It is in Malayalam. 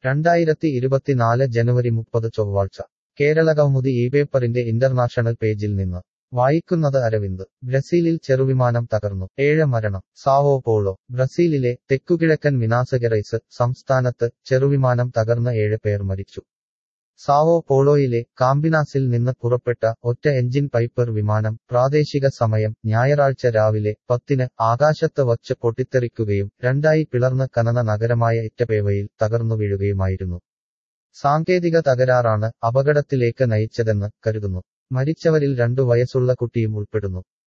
രണ്ടായിരത്തി ഇരുപത്തിനാല് ജനുവരി മുപ്പത് ചൊവ്വാഴ്ച കേരള കൗമുദി ഈ പേപ്പറിന്റെ ഇന്റർനാഷണൽ പേജിൽ നിന്ന് വായിക്കുന്നത് അരവിന്ദ് ബ്രസീലിൽ ചെറുവിമാനം തകർന്നു ഏഴ് മരണം സാവോ പോളോ ബ്രസീലിലെ തെക്കുകിഴക്കൻ മിനാസഗറൈസ് സംസ്ഥാനത്ത് ചെറുവിമാനം തകർന്ന് ഏഴ് പേർ മരിച്ചു സാവോ പോളോയിലെ കാമ്പിനാസിൽ നിന്ന് പുറപ്പെട്ട ഒറ്റ എഞ്ചിൻ പൈപ്പർ വിമാനം പ്രാദേശിക സമയം ഞായറാഴ്ച രാവിലെ പത്തിന് ആകാശത്ത് വച്ച് പൊട്ടിത്തെറിക്കുകയും രണ്ടായി പിളർന്ന് കനന നഗരമായ ഇറ്റപേവയിൽ തകർന്നു വീഴുകയുമായിരുന്നു സാങ്കേതിക തകരാറാണ് അപകടത്തിലേക്ക് നയിച്ചതെന്ന് കരുതുന്നു മരിച്ചവരിൽ രണ്ടു വയസ്സുള്ള കുട്ടിയും ഉൾപ്പെടുന്നു